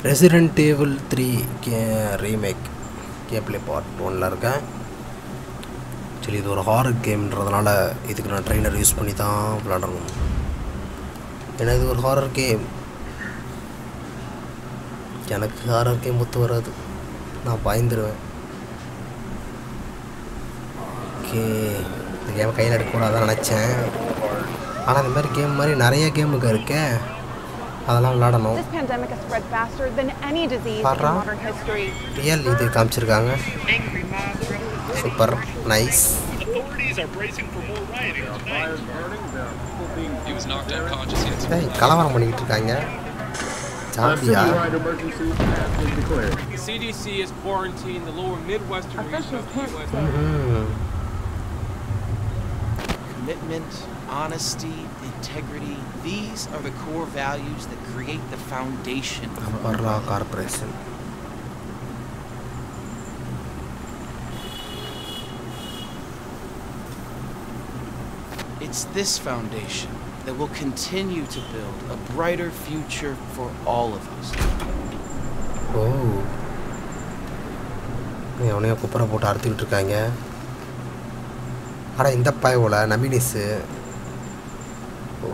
Resident டேபிள் three கே remake gameplay part ஒன்ல இருக்கேன் சரி இது ஒரு ஹாரர் கேம்ன்றதுனால இதுக்கு நான் ட்ரெயினர் யூஸ் பண்ணி தான் விளாடணும் ஏன்னா இது ஒரு ஹாரர் கேம் எனக்கு ஹாரர் கேம் ஒத்து வராது நான் பயந்துருவேன் ஓகே இந்த கேம் கையில் எடுக்கக்கூடாதான் நினச்சேன் ஆனால் இந்த மாதிரி கேம் மாதிரி நிறைய கேமுக்கு இருக்கே அதெல்லாம் விளாடணும் This pandemic has spread faster than any disease in Parra. modern history. Real இது காமிச்சிருக்காங்க Angry mobs are super nice Authorities are bracing for more rioting tonight. He was knocked unconscious. He had some ஏய் கலவரம் பண்ணிக்கிட்டு இருக்காங்க ஜாம்பியா CDC has quarantined the lower Midwestern region of the U.S. ம்ஹும். Commitment, honesty, integrity, these are the core values that create the foundation for Umbrella corporation It's this foundation that will continue to build a brighter future for all of us. ஓ எவனையோ குப்பரை போட்டு அறுத்துக்கிட்டு இருக்காங்க அட இந்த பயவோல நமினிஸு ஓ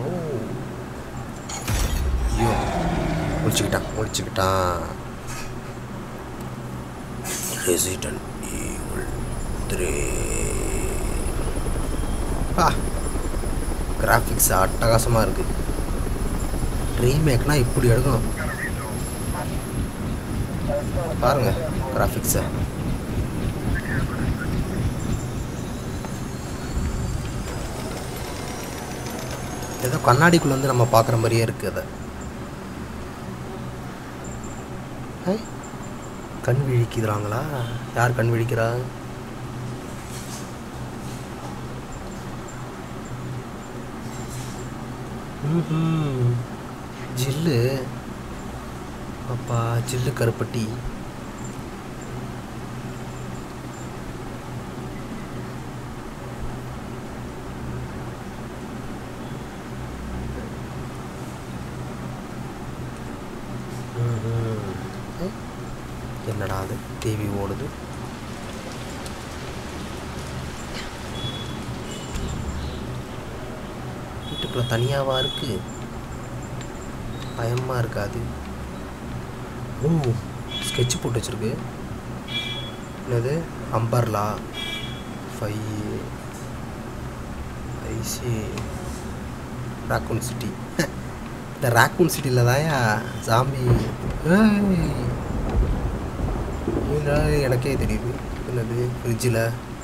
ஐயோ முடிச்சுக்கிட்டான் முடிச்சுக்கிட்டான் ரெசிடென்ட் ஈவில் த்ரீ ஆ கிராஃபிக்ஸ் அட்டகாசமாக இருக்குது ரீமேக்னா இப்படி எடுக்கணும் பாருங்க கிராஃபிக்ஸை ஏதோ கண்ணாடிக்குள்ள வந்து நம்ம பார்க்குற மாதிரியே இருக்கு அதை ஐ, கண் விழிக்கிறாங்களா யார் கண் விழிக்கிறா ம்ஹும். ஜில்லு அப்பா ஜில்லு கருப்பட்டி ம்ஹும். ஏ, என்னடா அது டிவி ஓடுது வீட்டுக்குள்ள தனியாவா இருக்கு பயமா இருக்காது ஓ ஸ்கெட்ச் போட்டு வச்சிருக்கு என்னது அம்பர்லா ஃபை ஐசி ராக்கூன் சிட்டி இந்த ராக்கூன் சிட்டியில் தான்யா சாமி ஏய். என்னடா எனக்கே தெரியுது என்னது ஃப்ரிட்ஜில்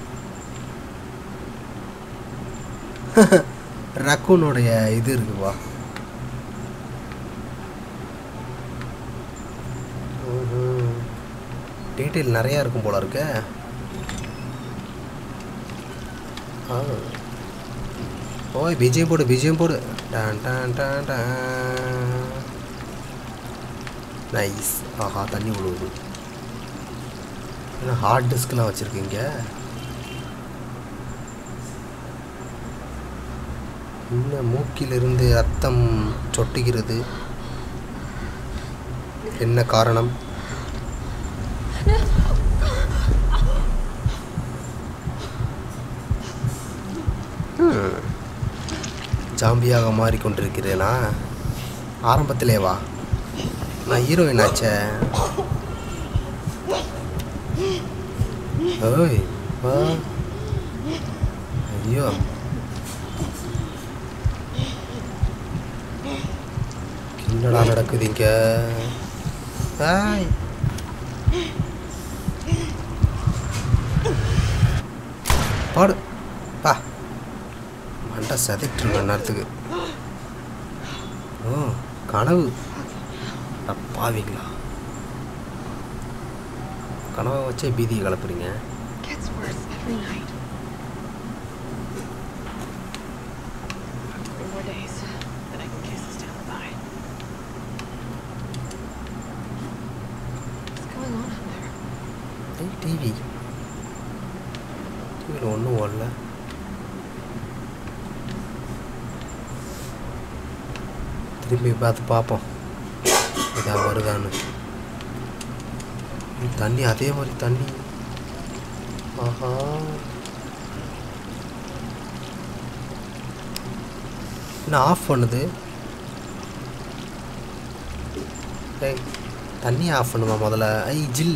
ரக்கூனுடைய இது இருக்குப்பா டீட்டெயில் நிறையா இருக்கும் போல இருக்க ஆ ஓய் விஜயம் போடு விஜயம் போடு டான் டான் டான் டான் நைஸ் ஆஹா தண்ணி விழுவுது என்ன ஹார்ட் டிஸ்க்லாம் வச்சுருக்கீங்க இன்னும் மூக்கிலிருந்து ரத்தம் சொட்டுகிறது என்ன காரணம் ஹம். ஜாம்பியாக மாறிக்கொண்டிருக்கிறேனா ஆரம்பத்திலே வா நான் ஹீரோயின் ஆச்சே ஓய் வா ஐயோ என்னடா நடக்குது இங்க ஹாய் பாடு பா மண்டை சதிட்டு நேரத்துக்கு ஓ கனவு அட பாவிங்களா கனவை வச்சே பீதியை கலப்புறீங்க Gets worse every night. Three more days, then I can kiss this down the line. What's going on out there? ஏய் டிவி டிவியில் ஒன்றும் ஓடல திரும்பி பார்த்து பார்ப்போம் இதான் வருதான்னு தண்ணி அதே மாதிரி தண்ணி ஆஹா என்ன ஆஃப் பண்ணுது ஏய் தண்ணி ஆஃப் பண்ணுமா முதல்ல ஐ ஜில்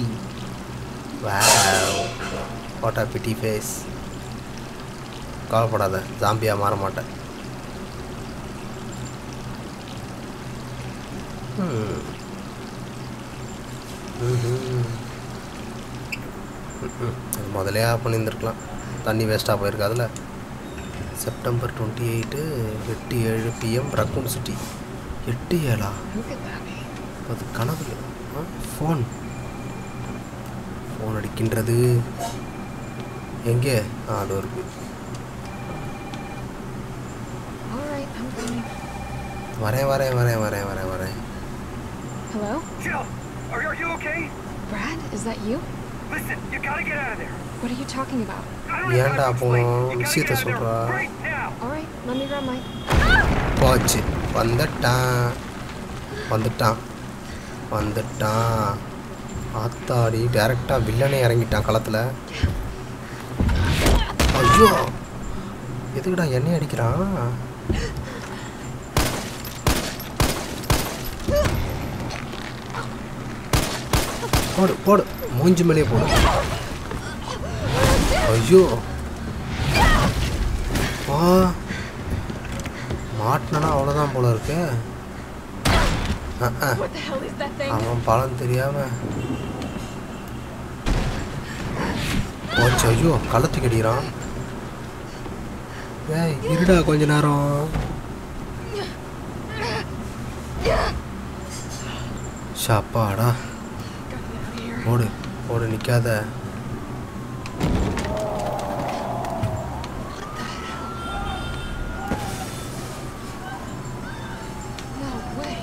வாட் ஆ பிட்டி ஃபேஸ் கவலைப்படாத ஜாம்பியாக மாற மாட்டேன் ம். ம்ஹும். ம்ஹும். அது முதலே ஆஃப் பண்ணியிருந்துருக்கலாம் தண்ணி வேஸ்ட்டாக போயிருக்காதுல்ல செப்டம்பர் டுவெண்ட்டி எயிட்டு எட்டு ஏழு பிஎம் ரக்கூன் சிட்டி எட்டு ஏழா Who could that be? அது கனவு ஃபோன் ஃபோன் அடிக்கின்றது எங்கே ஆ அது இருக்கு All right, I'm coming. வரேன் வரேன் வரேன் வரேன் வரேன் வரேன் Hello? Jill, are, are you okay? Brad, is that you? Listen, you gotta get out of there. What are you talking about? I don't have ஏன்டா time to explain. போனோம்? You gotta விஷயத்த get out of there சொல்றா. right now. All right, let me grab my. போச்சு வந்துட்டான் வந்துட்டான் வந்துட்டான் ஆத்தாடி டேரெக்டாக வில்லனே இறங்கிட்டான் களத்தில் ஐயோ எதுக்குடா என்னை அடிக்கிறான் போடு போடு மூஞ்சி மேலே போடு ஐயோ ஆ மாட்டினா அவ்வளோதான் போல இருக்கு அஹ், அஹ். What the hell is that thing? அவன் பழம் தெரியாம போச்சு ஐயோ கழுத்து கடிக்கிறான் ஏய் இருடா கொஞ்ச நேரம் ஷாப்பாடா Gotta get out of here. ஓடு ஓடு நிற்காத No way.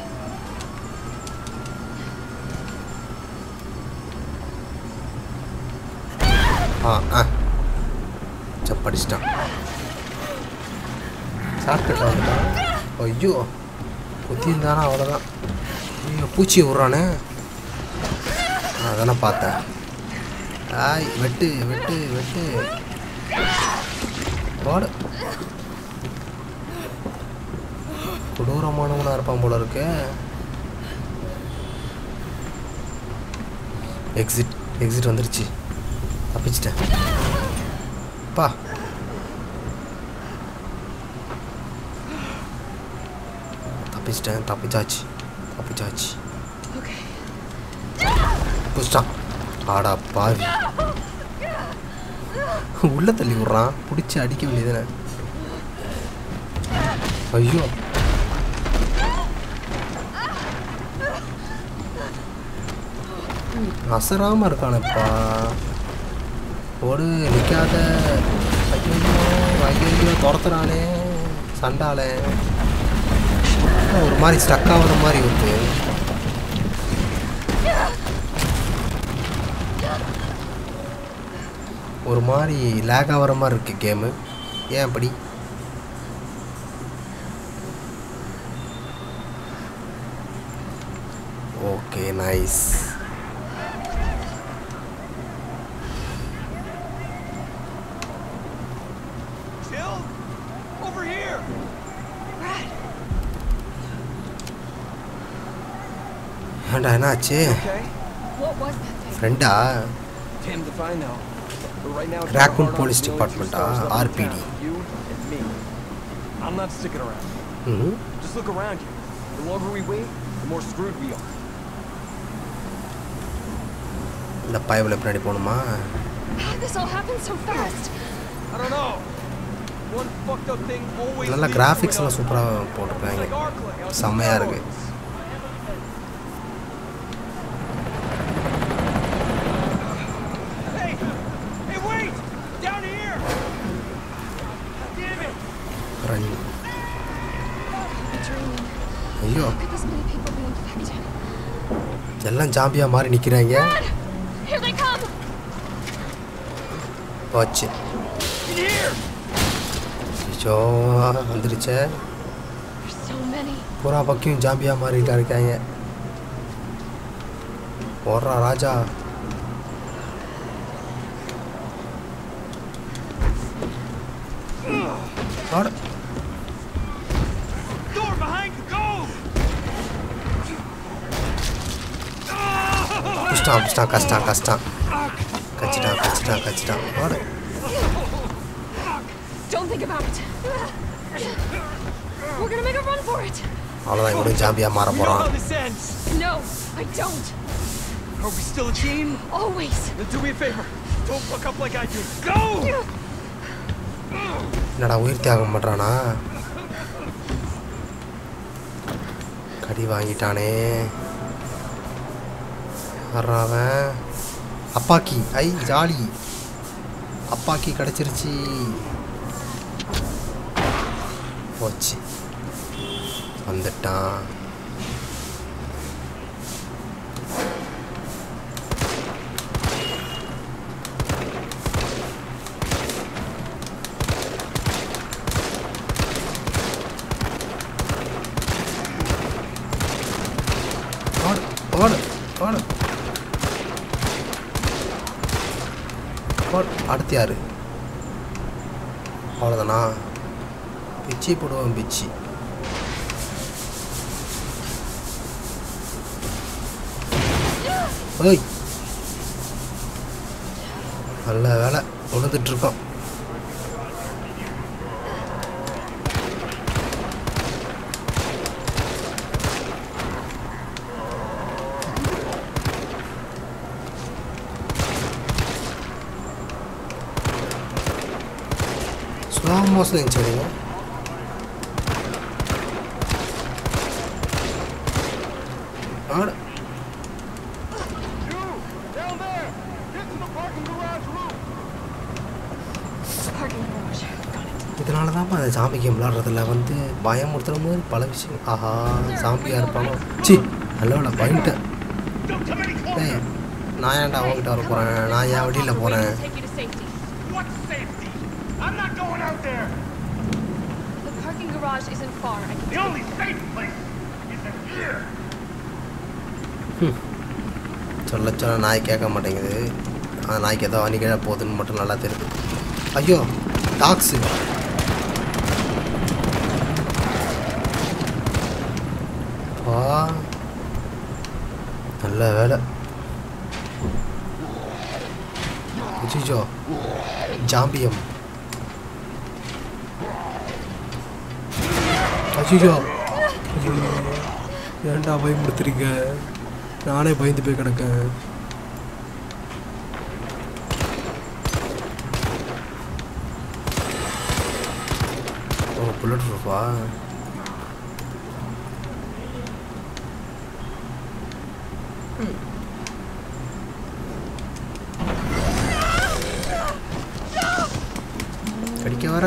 ஆ ஆ சப்படிச்சிட்டான் சாப்பிட்டுட்டு வந்துட்டான் ஐயோ குத்தியிருந்தானா அவ்வளோதான் ஐயோ பூச்சியை விட்றானே அதானே பார்த்தேன் ஆய் வெட்டு வெட்டு வெட்டு போடு கொடூரமானவனாக இருப்பான் போல இருக்கு எக்ஸிட் எக்ஸிட் வந்துருச்சு தப்பிச்சிட்டேன் பா தப்பிச்சிட்டேன் தப்பிச்சாச்சு தப்பிச்சாச்சு Okay. புடிச்சிட்டான் ஆடா பாவி உள்ள தள்ளி விட்றான் பிடிச்சி அடிக்க வேண்டியதுதானே ஐயோ அசராம இருக்கானப்பா ஓடு நிற்காத ஐயோ ஐயோ துரத்துறானே சண்டாலே ஒரு மாதிரி ஸ்டக் ஆகுற மாதிரி இருக்கு ஒரு மாதிரி லேக் ஆகிற மாதிரி இருக்கு கேமு ஏன் அப்படி okay nice Jill? Over here! Brad, ஏன்டா என்னாச்சு Okay? what was that thing? ஃப்ரெண்டா Damned if I know. But right now, it's Raccoon hard on Police the only two Department, stars ah, left in RPD. town, You and me. I'm not sticking around. ம் Just look around you. The longer we wait, the more screwed we are. இந்த பயவில் பின்னாடி போகணுமா How did this all happen so fast? I don't know. One fucked up thing always நல்லா leads to கிராஃபிக்ஸ்லாம் another. சூப்பராக It's போட்டிருக்காங்க like Arclay on செம்மையாக இருக்கு steroids. Hey! Hey, wait! Down here! Damn it! Run A dream. ஐயோ How could this many people be infected? எல்லாம் ஜாம்பியாக மாறி நிற்கிறாங்க Brad! Here they come! போச்சு In here! ஐயோ வந்துருச்சே There's so many. பூரா பக்கம் ஜாம்பியாக மாறி இருக்காங்க ஓடுறா ராஜா ஆடு Door behind you. Go. கஷ்டம் கஷ்டம் கஷ்டம் கஷ்டம் கச்சிட்டான் கச்சிட்டான் கச்சிட்டான் ஆடு Don't think about it. We're gonna make a run for it. அவ்வளோதான் இவனும் ஜாம்பியாக மாற You know போகிறான் how this ends. No, I don't. Are we still a team? Always. Then do me a favor. Don't fuck up like I do. Go. என்னடா உயிர் தியாகம் பண்ணுறானா கடி வாங்கிட்டானே யார்றா அவன் அப்பாக்கி ஐ jolly அப்பாக்கி கிடச்சிருச்சு போச்சு வந்துட்டான் ஓடு ஓடு ஓடு ஓடு அடுத்து யாரு அவ்வளோதானா பிச்சி போடுவோம் பிச்சி ஓய் நல்ல வேலை உழுதுட்ருக்கோம் ஸ்லோ மோஷன் இருந்துச்சு ஆடு Down there. Get to the parking garage roof. Parking garage. Got it. இதனால தான் அந்த சாமி கேம் விளாட்றதுல வந்து பயமுறுத்துற மாதிரி பல விஷயம் ஆஹா சாம்பியாக இருப்பானோ சி நல்ல பயந்துட்டேன் Don't come any closer. ஏய் நான் ஏன்டா அவங்ககிட்ட வர போகிறேன் நான் ஏன் வெளியில் போகிறேன் Take you to safety. What safety? I'm not going out there. The parking garage isn't far. I can The only safe place is in here. சொல்ல சொல்ல நாய் கேட்க மாட்டேங்குது அந்த நாய்க்கு ஏதோ அன்றைக்கி போகுதுன்னு மட்டும் நல்லா தெரியுது ஐயோ டாக்ஸு ஆ நல்ல வேலை அச்சோ ஜாம்பியம் அச்சோ ஏன்டா பயமுடுத்துறீங்க நானே பயந்து போய் கிடக்கேன் ஓ புல்லட் ப்ரூஃபா கடிக்க வர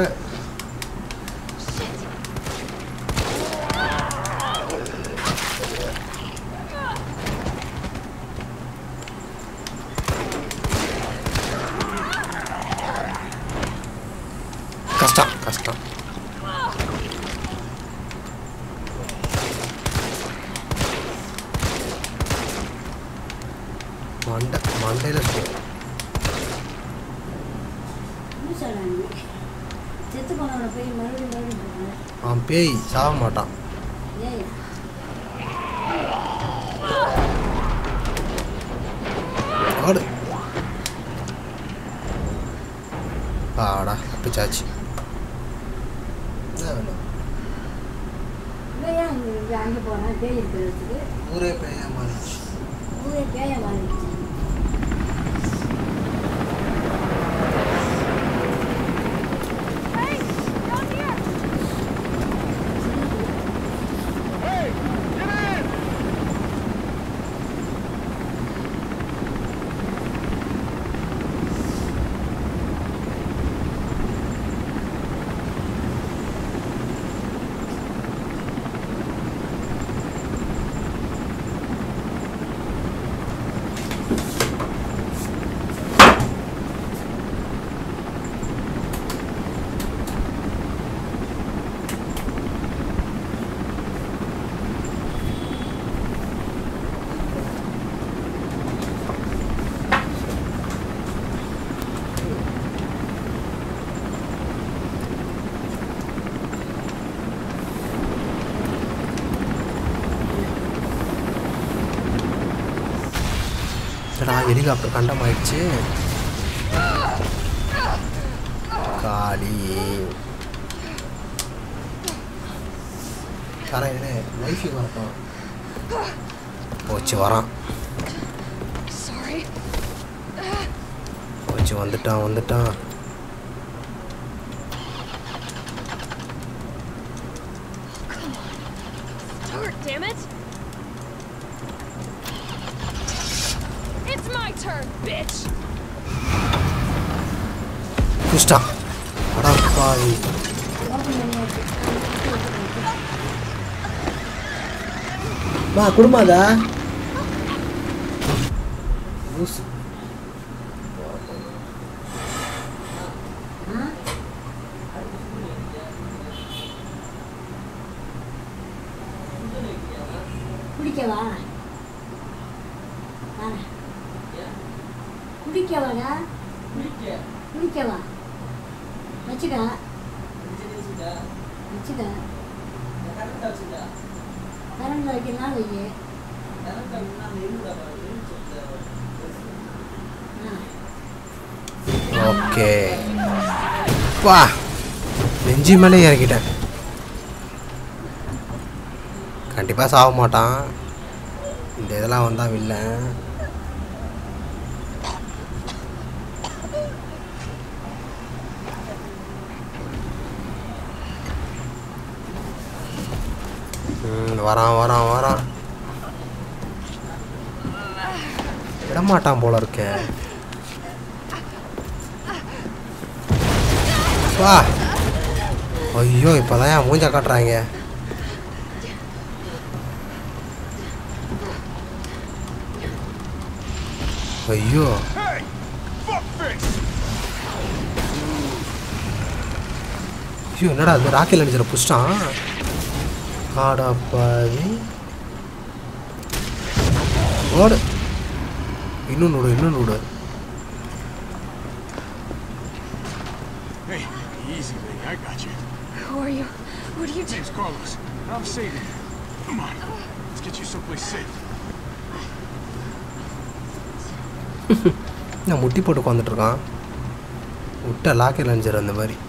கஷ்டம் கஷ்டம் மண்டை மண்டையில் இருக்கு என்ன சொல்றாங்க செத்து போனவனை போய் மறுபடியும் மறுபடியும் போடுறாங்க அவன் பேய் சாக மாட்டான் ஏய் ஆடு ஆடா தப்பிச்சாச்சு என்ன வேணும் இவன் ஏன் இங்க அங்கே போனான் பேய் இருக்கிறதுக்கு ஊரே பேயா மாறிடுச்சு ஊரே பேய மாறிடுச்சு Hey, down here. Hey, get in. என்னடா ஹெலிகாப்டர் கண்டம் ஆயிடுச்சு காளி தரேன் வைஃபை வரட்டும் போச்சு வரான் Sorry. போச்சு வந்துட்டான் வந்துட்டான் Start, damn it! It's my turn, bitch! குஷ்டான் அடா பாவி ஓப்பன் பண்ணியாச்சு மா குடும்பாதா லூசு குடிக்கவா வாடா. குடிக்கவாடா குடிக்கவா வச்சுக்க வச்சுக்க கரண்ட் வைக்கலாம் வையே ஆ ஓகே வா நெஞ்சு மேலே இறக்கிட்டேன் கண்டிப்பாக சாக மாட்டான் இந்த இதெல்லாம் வந்தால் வில்லை ம், வரான் வரான் வரான் விடமாட்டான் போல இருக்கே வா ஐயோ இப்போதான் என் மூஞ்ச காட்டுறாங்க ஐயோ Hey! Fuckface! ஐயோ என்னடா அது ராக்கெட் அடிச்சிட புஷ்டான் காடாப்பாவி ஓடு இன்னும் நூடு இன்னும் நூடு Hey, easy, lady. I got you. Who are you? What are you doing? Name's Carlos. and I'm saving you. Come on. Let's get you someplace safe. நான் முட்டி போட்டு உட்காந்துட்டு இருக்கான் விட்ட லாக்கெட் அடிச்சிட அந்த மாதிரி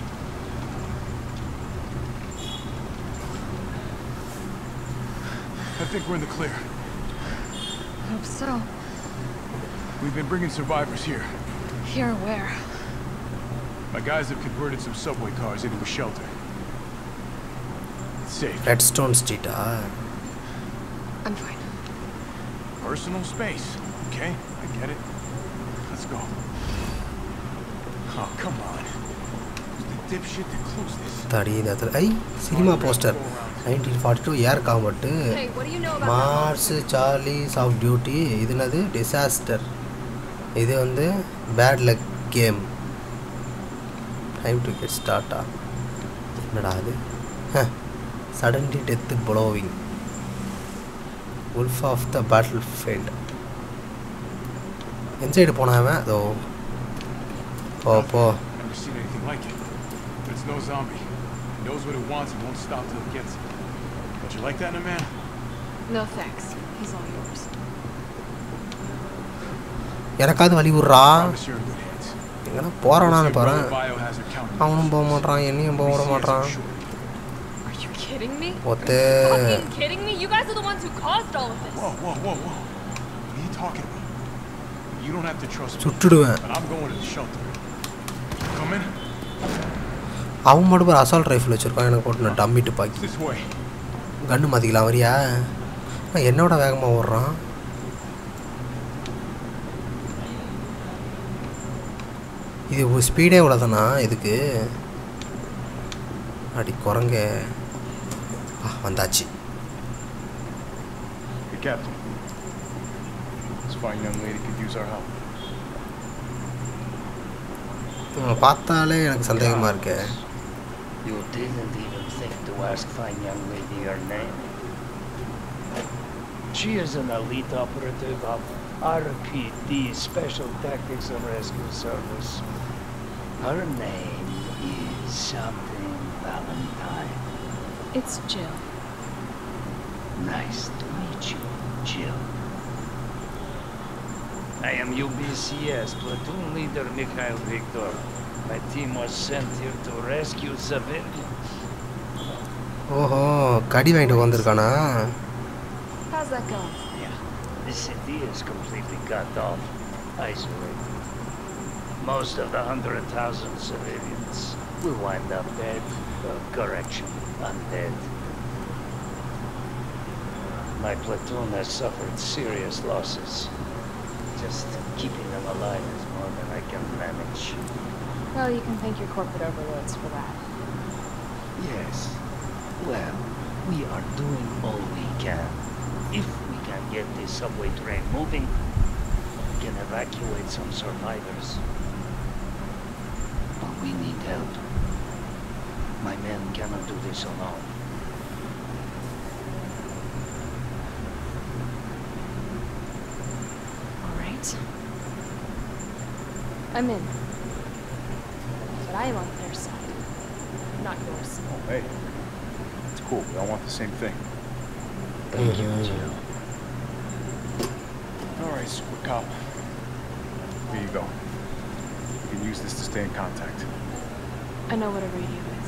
I think we're in the clear. Hope so. We've been bringing survivors here. Here where? My guys have converted some subway cars into a shelter. It's safe. Red stone ஸ்ட்ரீட்டா I'm fine. Personal space. Okay, I get it. Let's go. Oh, come on. Who's the dipshit that closed this? தடி இந்த இடத்துல ஐ cinema poster nineteen forty two air combat Hey, what do you know about மார்ஸ் சார்லிஸ் of duty இது என்னது disaster இது வந்து bad luck game time to get ஸ்டார்ட்டா என்னடா அது suddenly death blowing wolf of the battlefield எந்த சைடு போனாவன் அதோ போ போ Never seen anything like it. But it's no zombie. It knows what it wants and won't stop till it gets it. Don't you like that in a man? No thanks. He's all yours. எனக்காவது வழி விட்றா Promise you're in good hands. எங்கன்னா போகிறானான்னு Your பாரு brother biohazard counter. அவனும் போக மாட்டான் என்னையும் போக விட மாட்டான் Are you kidding me? ஒத்து Fucking kidding me? You guys are the ones who caused all of this. Whoa, whoa, whoa, whoa. What are you talking about? You don't have to trust me, சுட்டுடுவேன் but I'm going to the shelter. You coming? அவன் மட்டும் ஒரு assault rifle வச்சுருக்கான் எனக்கு போட்டு நான் dummy துப்பாக்கி This way. கன்று மாற்றிக்கலாம் வரியா ஆ, என்னோட வேகமாக ஓடுறான் இது ஸ்பீடே இவ்வளோதானா இதுக்கு அடி குரங்க ஆ, வந்தாச்சு Hey, Captain. This fine young lady could use our help. இவனை பார்த்தாலே எனக்கு சந்தேகமாக இருக்கு You didn't even think to ask fine young lady her name. She is an elite operative of RPD, Special Tactics and Rescue Service. Her name is something Valentine. It's Jill. Nice to meet you, Jill. I am UBCS platoon leader Mikhail Viktor. My team was sent here to rescue civilians. ஓஹோ கடி வாங்கிட்டு வந்திருக்கானா How's that going? Yeah, the city is completely cut off, isolated. Most of the hundred thousand civilians will wind up dead. Uh, correction, undead. My platoon has suffered serious losses. Just keeping them alive is more than I can manage. Well, you can thank your corporate overlords for that. Yes. Well, we are doing all we can. If we can get this subway train moving, we can evacuate some survivors. But we need help. My men cannot do this alone. All right. I'm in. But I am on their side, not yours. Oh, hey. It's cool. We all want the same thing. Thank you, Jill. All right, Super Cop. Here you go. You can use this to stay in contact. I know what a radio is.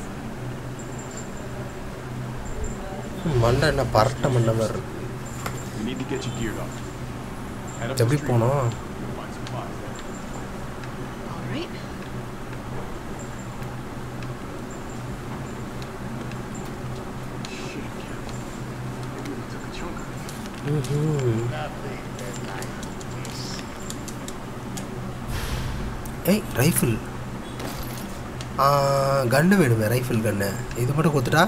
மண்டை என்ன பரட்ட மண்டை மாதிரி இருக்கு We need to get you geared up. Head up எப்படி the street. போனோம் You'll find supplies there. All right. Shit, Cap. They really took a chunk of it. ம்ஹும். Nothing that I miss. ஏய் rifle கன்று வேணுமே rifle கன்று இது மட்டும் கொடுத்துட்டா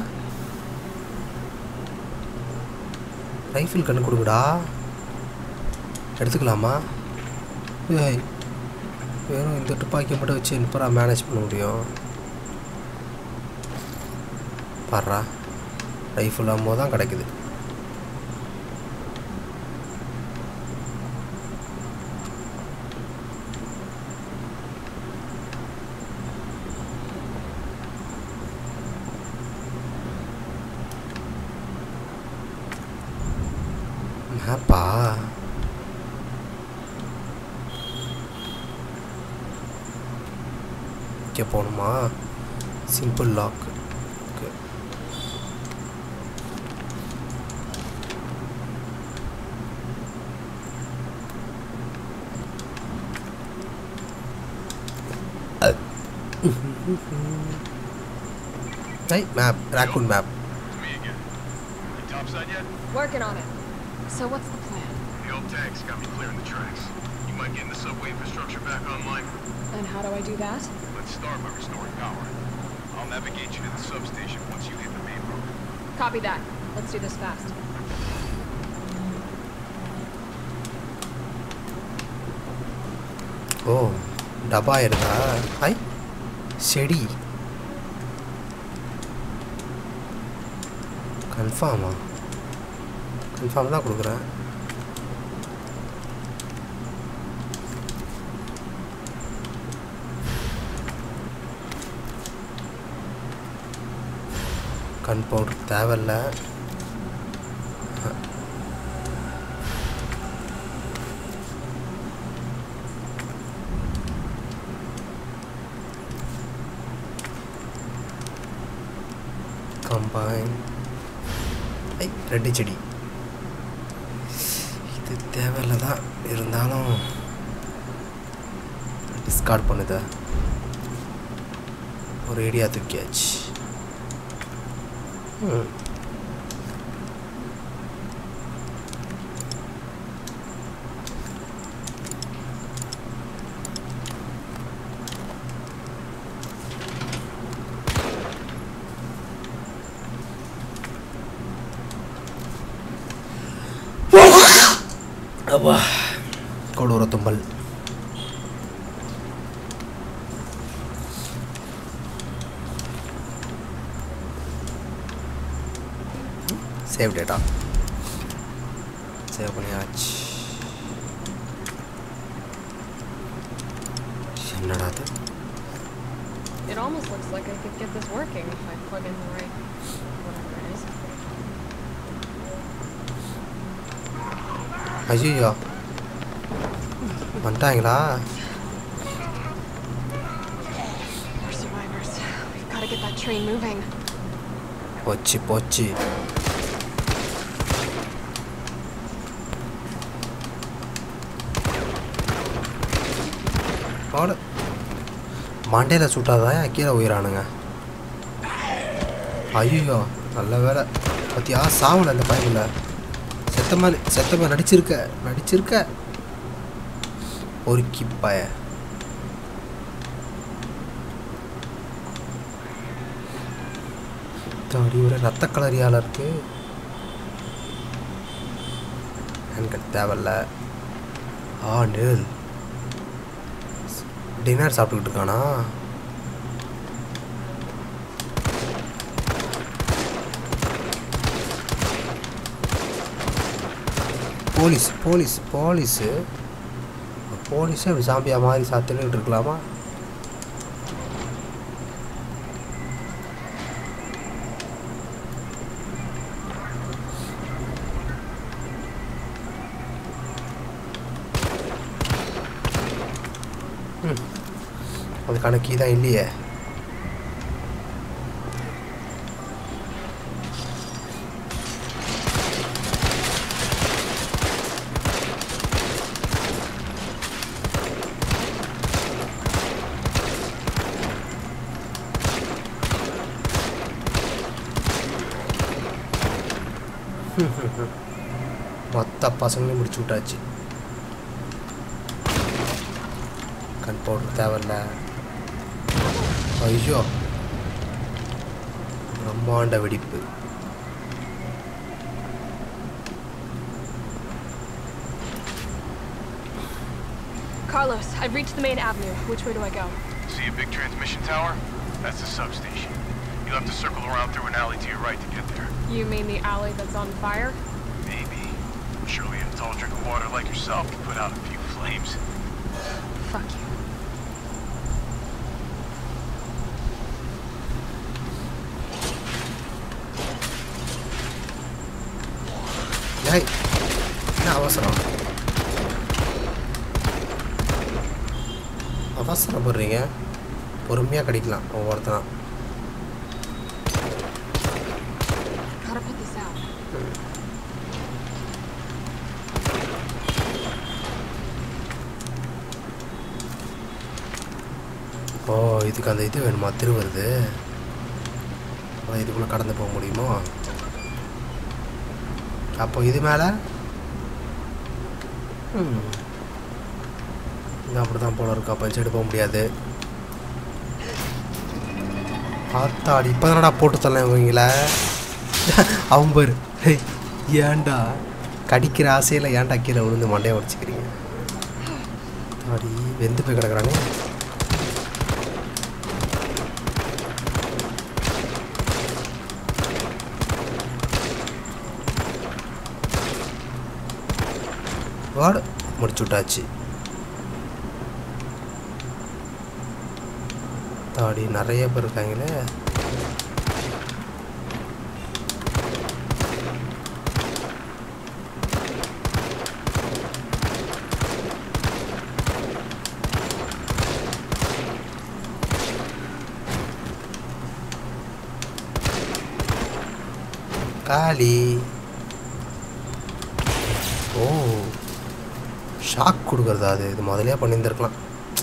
ரைஃபிள் கன்று கொடுங்கடா எடுத்துக்கலாமா ஏய் வெறும் இந்த துப்பாக்கியை மட்டும் வச்சு எப்பரா மேனேஜ் பண்ண முடியும் பாடுறா ரைஃபிள் ஆகும்போது தான் கிடைக்குது மேப்பா இங்கே போகணுமா சிம்பிள் லாக் ஓகே ஐ map Raccoon map Me again. You topside yet? Working on it. So what's the plan? The old tanks got me clearing the tracks. You might get the subway infrastructure back online. And how do I do that? Let's start by restoring power. I'll navigate you to the substation once you hit the main road. Copy that. Let's do this fast. ஓ டப்பா இருக்கா hi செடி கன்ஃபார்மா confirm தான் கொடுக்குறேன் கன் powder தேவையில்ல combine ஐ ரெண்டு செடி இது தேவையில்ல தான் இருந்தாலும் டிஸ்கார்ட் பண்ணுத ஒரு ஏரியா தூக்கியாச்சு ம் அப்பா கொடூர தும்பல் சேவ் டேட்டா சேவ் பண்ணியாச்சு என்னடா அது It almost looks like I could get this working if I plug in the right whatever it is. ஐயோ வந்துட்டாங்களா We're survivors. We've got to get that train moving. போச்சு போச்சு போடு மண்டையில் சுட்டாதான் கீழே உயிரானுங்க ஐயோ நல்ல வேலை பத்தியா சாவலை அந்த பையனில் செத்த மாதிரி செத்த மாதிரி நடிச்சிருக்க நடிச்சிருக்க ஒரு கிப்பாய தாடி ஒரு ரத்த கலரியால இருக்கு எனக்கு தேவையில்ல ஆ நிழல் டின்னர் சாப்பிட்டுக்கிட்டு இருக்கானா போலீஸ் போலீஸ் போலீஸு போலீஸே அப்படி சாம்பியா மாதிரி சாத்தினுட்டு இருக்கலாமா ம் அதுக்கான கீ தான் இல்லையே மொத்த பசங்களையும் முடிச்சு விட்டாச்சு கண் பவுடர் தேவையில்ல ஐயோ பிரம்மாண்ட வெடிப்பு Carlos, I've reached the main avenue. Which way do I go? See a big transmission tower? That's the substation. You'll have to circle around through an alley to your right to get there. You mean the alley that's on fire? Maybe. Surely a tall drink of water like yourself can put out a few flames. Fuck you. ஏய் என்ன அவசரம் அவசரப்படுறீங்க பொறுமையாக கடிக்கலாம் ஒவ்வொருத்தனா Gotta put this out. ஓ இதுக்கு அந்த இது வேணுமா திருவருது அப்போ இதுக்குள்ளே கடந்து போக முடியுமோ அப்போ இது மேலே ம் இது அப்படி தான் போல இருக்கு அப்போ சைடு போக முடியாது ஆத்தாடி இப்போ தானடா போட்டு தரலாம் இவங்கள அவன் பாரு ஹேய், ஏன்டா கடிக்கிற ஆசையில் ஏன்டா கீழே விழுந்து மண்டையை உடச்சிக்கிறீங்க ஆடி வெந்து போய் கிடக்குறானே வாடு முடிச்சு விட்டாச்சு தாடி நிறைய பேர் இருக்காங்களே காளி ஓ ஷாக் கொடுக்குறதா அது இது முதலே பண்ணியிருந்திருக்கலாம்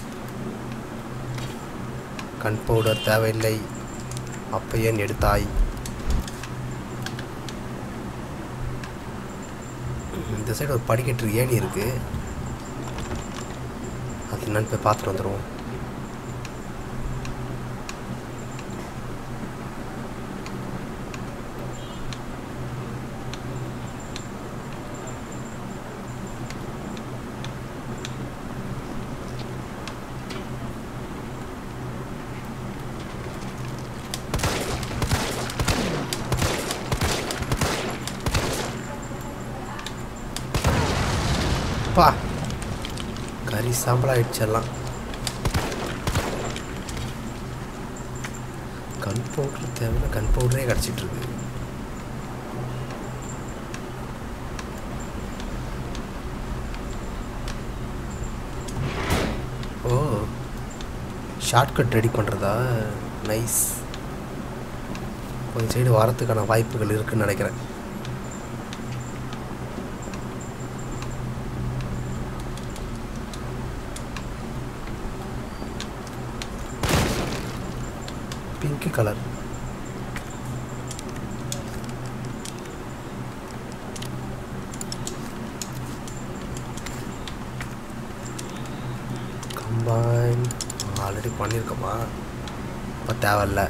கண் பவுடர் தேவையில்லை அப்ப ஏன் எடுத்தாய் இந்த சைடு ஒரு படிக்கட்டு ஏணி இருக்கு அது என்னன்னு போய் பார்த்துட்டு வந்துடுவோம் பா கறி சாம்பல் ஆயிடுச்சு எல்லாம் கன் பவுடர் தேவைன்னா கன் பவுடரே கிடச்சிட்டு இருக்கு ஷார்ட்கட் ரெடி பண்ணுறதா நைஸ் கொஞ்சம் சைடு வரத்துக்கான வாய்ப்புகள் இருக்குன்னு நினைக்கிறேன் பிங்க் கலர் கம்பைன் ஆல்ரெடி பண்ணியிருக்கோமா இப்போ தேவையில்ல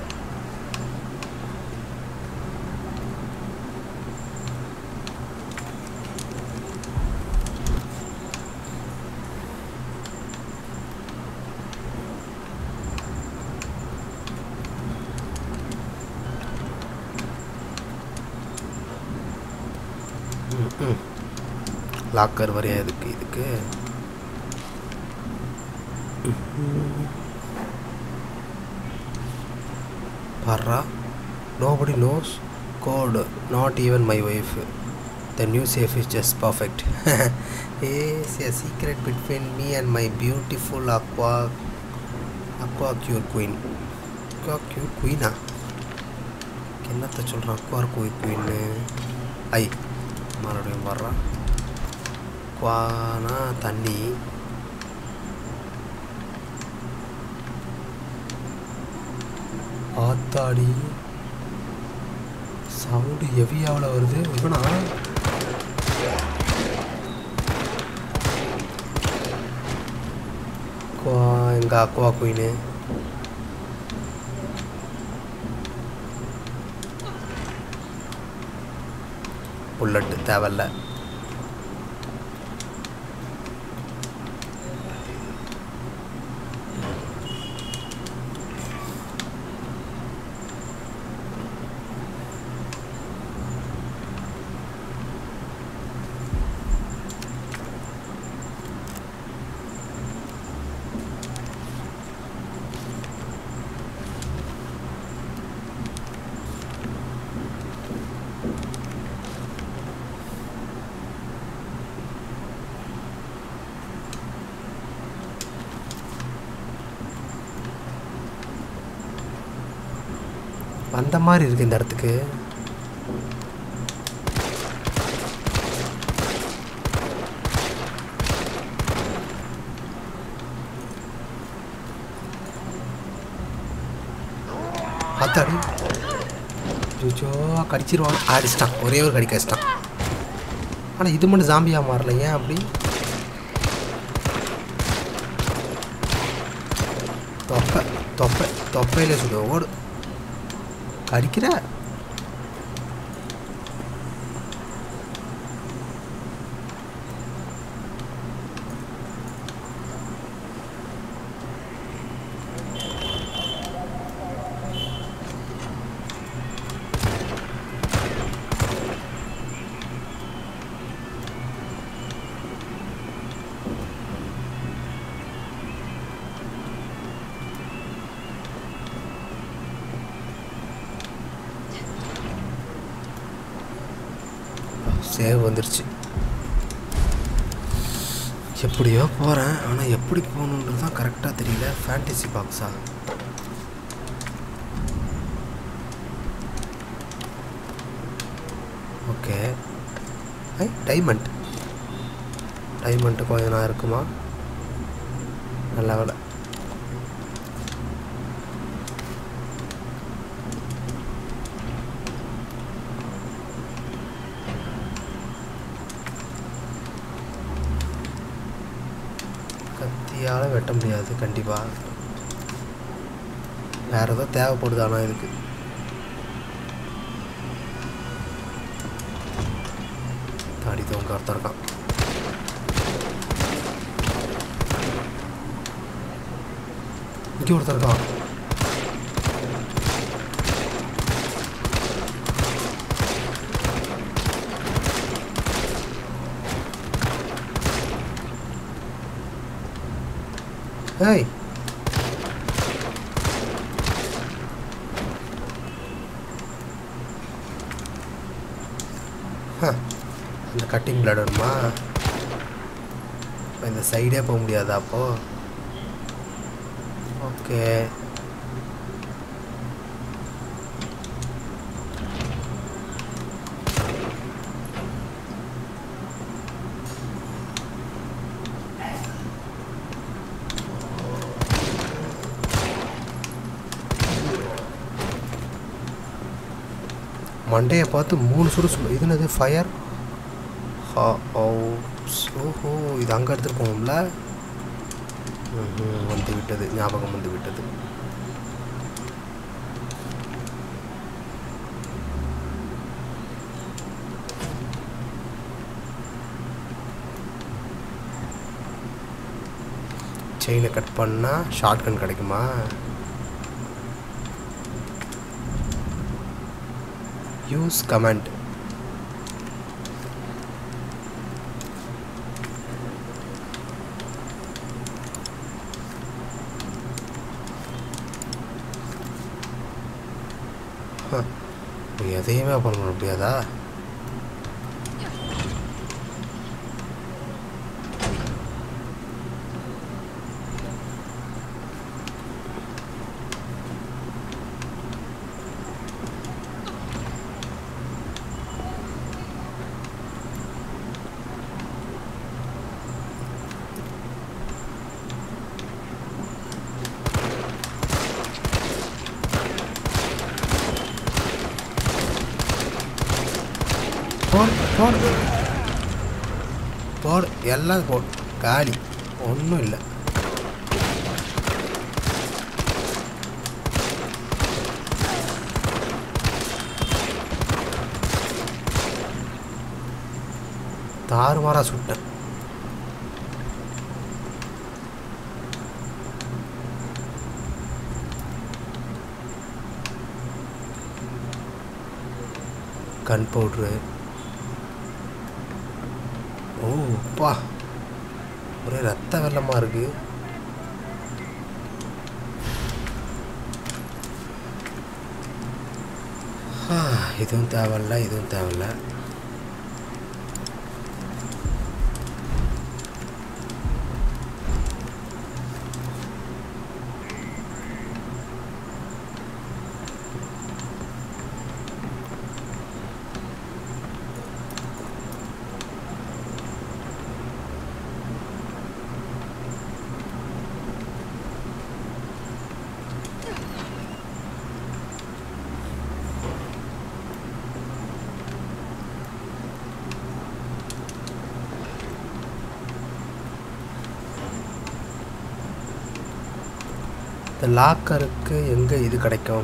லாக்கர் வரையா இதுக்கு இதுக்கு பாரா nobody knows code not even my wife the new safe is just perfect as a secret between me and my beautiful aqua aqua cure queen aqua cure குயினா என்னத்தை சொல்கிறான் அக்வா குய் குயின்னு ஐ மறுபடியும் வர்றான் குவானா தண்ணி ஆத்தாடி சவுண்டு ஹெவியாவில் வருது இவனா குவா எங்க அக்வா குயின்னு புல்லட்டு தேவையில்ல வந்த மாதிரி இருக்கு இந்த இடத்துக்கு ஆத்தாடி ஜோஜோ கடிச்சிருவான் அடிச்சிட்டான் ஒரே ஒரு கடிக்க அடிச்சிட்டான் ஆனால் இது மட்டும் ஜாம்பியாக மாறல ஏன் அப்படி தொப்பை தொப்பை தொப்பையில் சுடு ஓடு கடிக்கிற சேவ் வந்துருச்சு எப்படியோ போகிறேன் ஆனால் எப்படி போகணுன்றது தான் கரெக்டாக தெரியல ஃபேண்டசி பாக்ஸா ஓகே ஐ டைமண்ட் டைமண்ட்டு கொஞ்சம் நான் இருக்குமா நல்ல வேலை கத்தியால் வெட்ட முடியாது கண்டிப்பாக வேறு ஏதோ தேவைப்படுது ஆனால் இதுக்கு தாடி தோங்க ஒருத்தன் இருக்கான் இங்கே ஒருத்தன் இருக்கான் ஏய் ஹ, இந்த கட்டிங் பிளட் வேணுமா அப்ப இந்த சைடே போக முடியாதா அப்போ ஓகே மண்டையை பார்த்து மூணு சுடு சுடு இது என்னது ஃபயர் ஓஹோ இது அங்கே எடுத்துகிட்டு போகணும்ல ம்ஹும், வந்து விட்டது ஞாபகம் வந்து விட்டது செயினை கட் பண்ணால் ஷார்ட் கன் கிடைக்குமா யூஸ் கமெண்ட் எதையுமே பண்ண முடியாதா போடு போடு போடு எல்லாம் போடு காலி ஒன்றும் இல்லை தாறுமாறா சுட்டேன் கன் பவுட்ரு ஓ அப்பா ஒரே ரத்த வெள்ளமாக இருக்கு ஆ, இதுவும் தேவையில்ல இதுவும் தேவையில்ல இந்த லாக்கருக்கு எங்கே இது கிடைக்கும்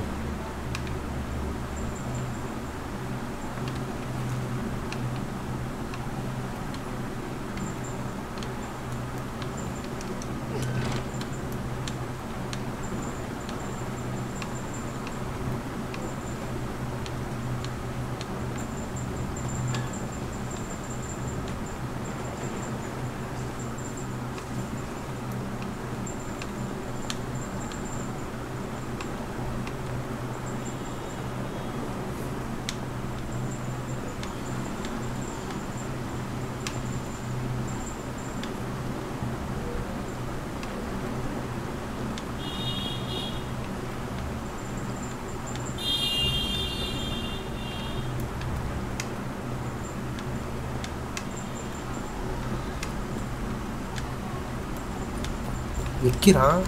நிற்கிறான்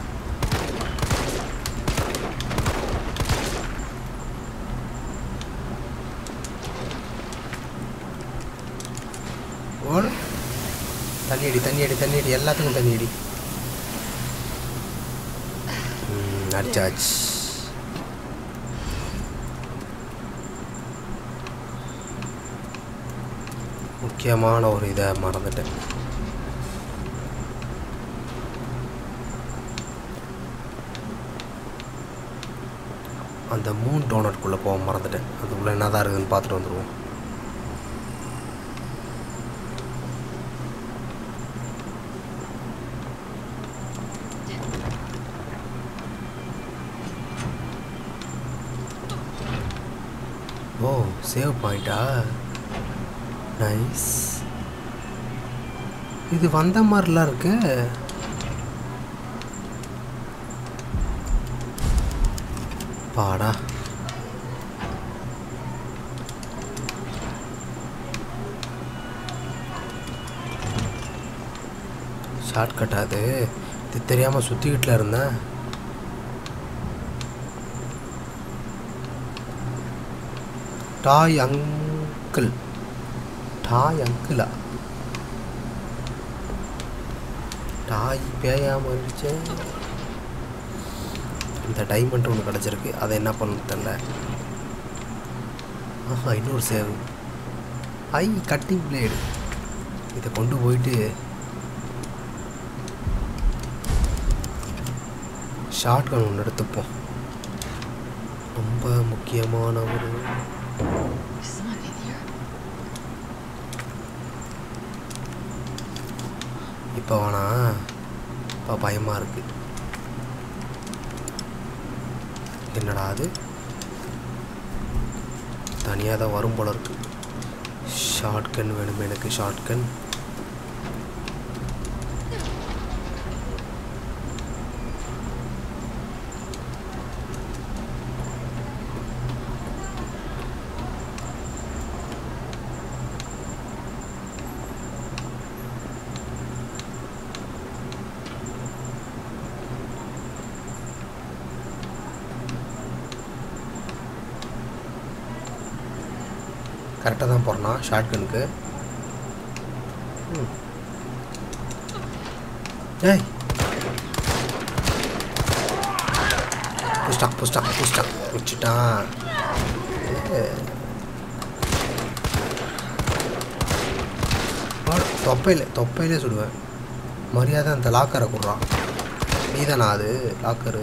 ஓடு தண்ணி அடி தண்ணி அடி தண்ணி அடி எல்லாத்துக்கும் தண்ணி அடி ம், அடிச்சாச்சு முக்கியமான ஒரு இதை மறந்துட்டேன் அந்த மூன் டோனட்குள்ளே போக மறந்துட்டேன் அதுக்குள்ளே என்ன தான் இருக்குதுன்னு பார்த்துட்டு வந்துடுவோம் ஓ சேவ் பாயிண்டா நைஸ் இது வந்த மாதிரிலாம் இருக்கு பாடா ஷார்ட்கட் அது இது தெரியாமல் சுற்றிக்கிட்டுல இருந்தேன் டாய் அங்கிள் டாய் அங்கிளா டாய் பேயாம இருந்துச்சே இந்த டைமண்ட் ஒன்று கிடச்சிருக்கு அதை என்ன பண்ணணும் தெரில ஆஹா இன்னொரு சேவ் ஐ கட்டிங் பிளேடு இதை கொண்டு போயிட்டு ஷார்ட் கன் ஒன்று எடுத்துப்போம் ரொம்ப முக்கியமான ஒரு Is someone in here? இப்போ வேணா இப்போ பயமாக இருக்கு என்னடா அது தனியாக தான் வரும் போல இருக்கு ஷார்ட் கன் வேணும் எனக்கு ஷார்ட் கன் கரெக்டாக தான் போடுறான் ஷார்ட் கனுக்கு ஏய் புஷ்டான் புஷ்டான் புஷ்டான் பிடிச்சிட்டான் தொப்பையில் தொப்பையிலே சுடுவேன் மரியாதை அந்த லாக்கரை கொடுறான் நீதானா அது லாக்கரு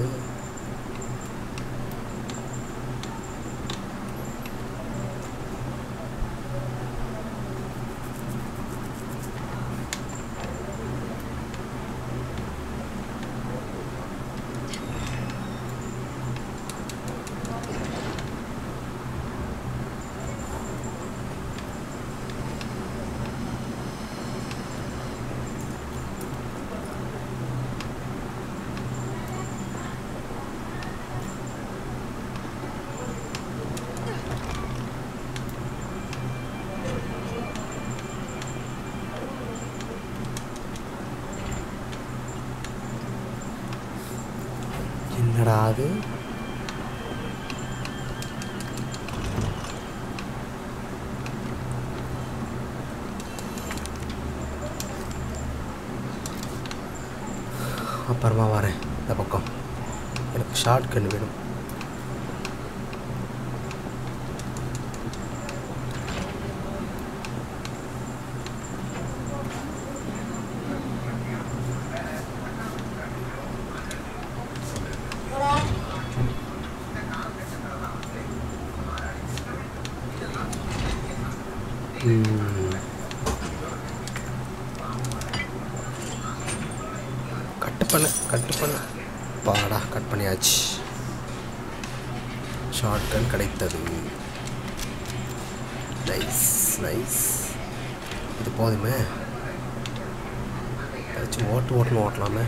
என்னடா அது அப்புறமா வரேன் இந்த பக்கம் எனக்கு ஷார்ட் கன் வேணும் ம். கட்டு பண்ண கட்டு பண்ண பாடா கட் பண்ணியாச்சு ஷார்ட் கன் கிடைத்தது நைஸ் நைஸ் இது போதுமே ஏதாச்சும் ஓட்டு ஓட்டுன்னு ஓட்டலாமே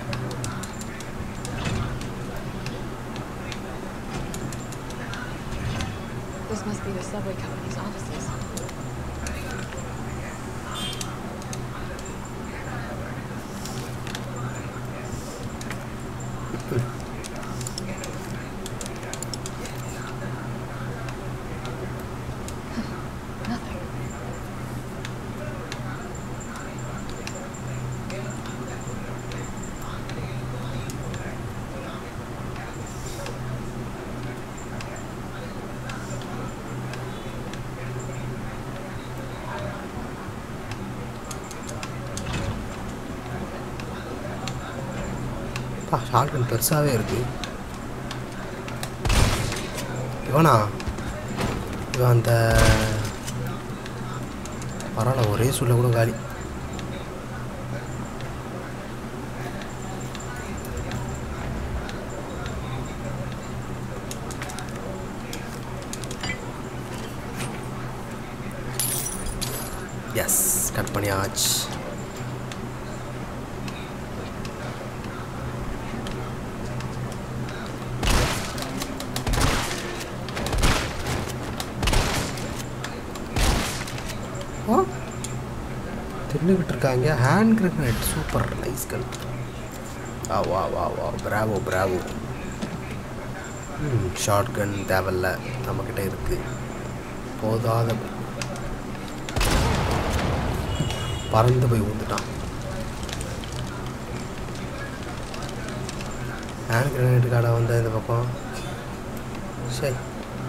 This must be the subway company's offices. Nothing. பா ஷார்ட் கன் பெருசாகவே இருக்கு இவனா இவன் அந்த பரவாயில்ல ஒரே சொல்ல கூட காலி எஸ் கட் பண்ணியாச்சு கன்று விட்டுருக்காங்க hand grenade super nice gun வா வா வா வா பிராவோ பிராவோ ம் ஷார்ட் கன் தேவையில்ல நம்மக்கிட்ட இருக்குது போதாத பறந்து போய் ஊந்துட்டான் ஹேண்ட் கிரனேட் காடை வந்த இந்த பக்கம் சரி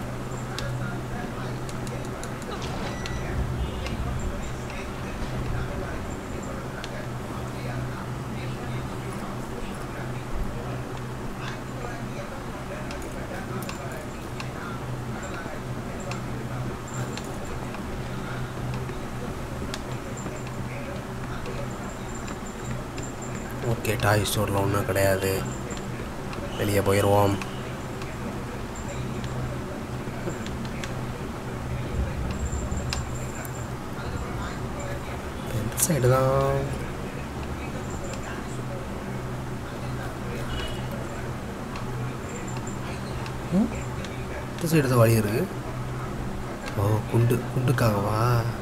ஓகே டாய் ஸ்டோரில் ஒன்றும் கிடையாது வெளியே போயிடுவோம் இந்த சைடு தான் ம்? இந்த சைடு தான் வழி இருக்கு ஓ குண்டு குண்டுக்காகவா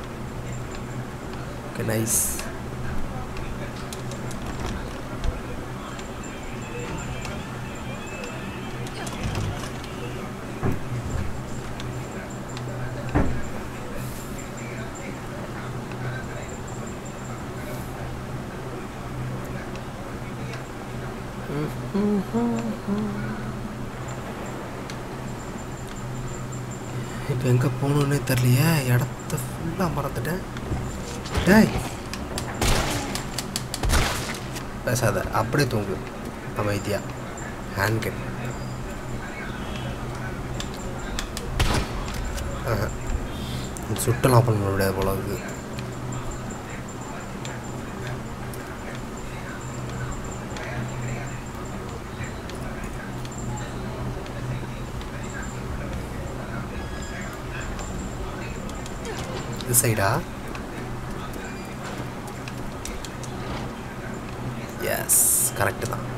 ஓகே நைஸ் இப்போ எங்கே போகணுன்னே தெரியலையே இடத்த ஃபுல்லாக மறந்துட்டேன் டேய் பேசாத அப்படியே தூங்கு அமைதியா ஹேண்ட் கட் சுட்டலாம் பண்ண முடியாது போல இருக்குது இது சைடா எஸ் கரெக்டு தான்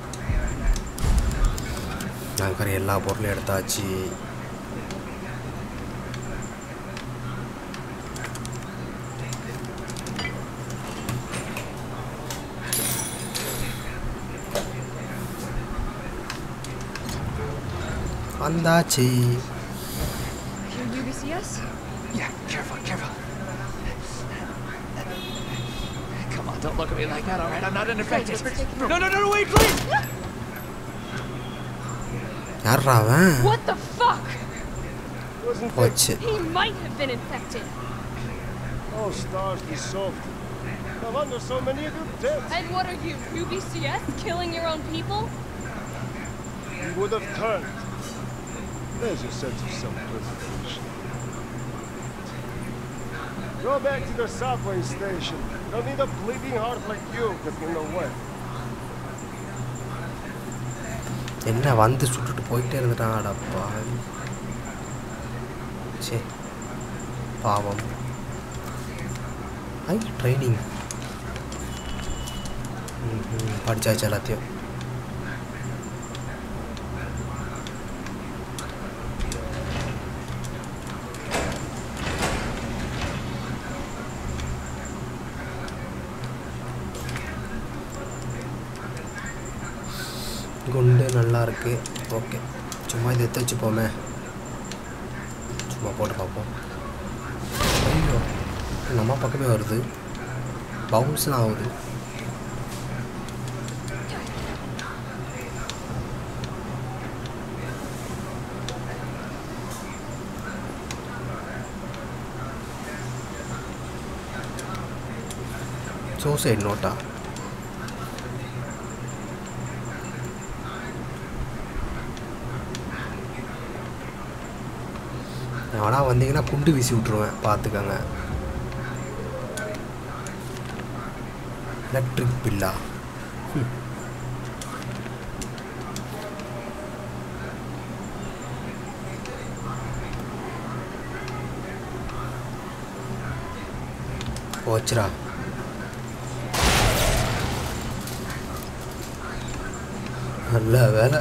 நான் இருக்கிற எல்லா பொருளையும் எடுத்தாச்சு வந்தாச்சு Your UBCS? Yeah, careful, careful. Come on, don't look at me like that, alright? I'm not unaffected. Great, it's taking- No, no, no, no, wait, please! யார்ரா அவன் What the fuck? போச்சு He might have been infected. Oh, stars be soft. No wonder so many of you dead. And what are you, UBCS? Killing your own people? You would have turned. There's your sense of self-preservation. Go back to the subway station. Don't need a bleeding heart like you get in the way. என்ன வந்து சுட்டுட்டு போயிட்டே இருந்துட்டான் அடப்பா சே பாவம் I training படிச்சாச்சு எல்லாத்தையும் குண்டு நல்லா இருக்கு ஓகே சும்மா இதை எடுத்து வச்சுப்போமே சும்மா போட்டு பார்ப்போம் ஐயோ நம்ம பக்கமே வருது பவுன்ஸ்லாம் ஆகுது சூசைட் நோட்டா ஆனால் வந்தீங்கன்னா குண்டு வீசி விட்ருவேன் பார்த்துக்கோங்க எலக்ட்ரிக் பில்லா ம். போச்சுடா நல்ல வேலை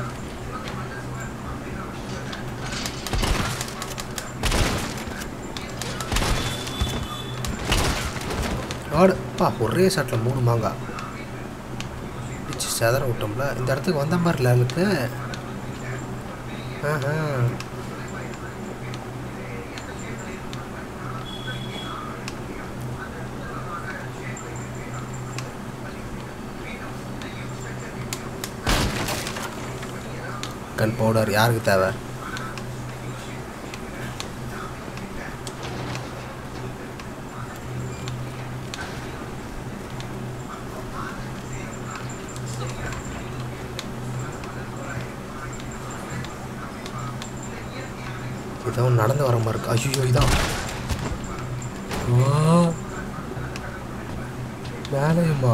காடு பா ஒரே ஷாட்டில் மூணு மாங்காய் பிச்சு செதற விட்டோம்ல இந்த இடத்துக்கு வந்த மாதிரி இல்லை எனக்கு ஆஹா கன் பவுடர் யாருக்கு தேவை இதான் நடந்து வர மாதிரி இருக்கு ஐயோ இதான் ஆ. மேலேயுமா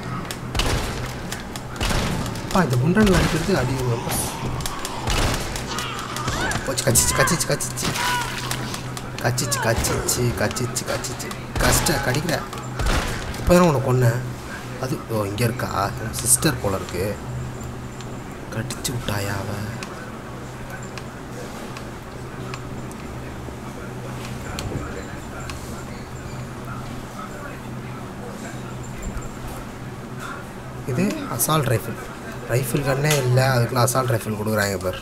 அப்பா இந்த குண்டனில் அடிக்கிறது அடி ரொம்ப போச்சு கச்சிச்சு கச்சிச்சு கச்சிச்சு கச்சிச்சு கச்சிச்சு கச்சிச்சு கச்சிச்சு கஷ்ட கடிக்கிற இப்போ தான் உனக்கு கொன்னேன் அது ஓ இங்கே இருக்கா சிஸ்டர் போல இருக்கு கடிச்சு விட்டாயா அவ இது அசால்ட் ரைஃபிள் ரைஃபிள் கண்ணே இல்லை அதுக்குள்ள அசால்ட் ரைஃபிள் கொடுக்குறாங்க பேர்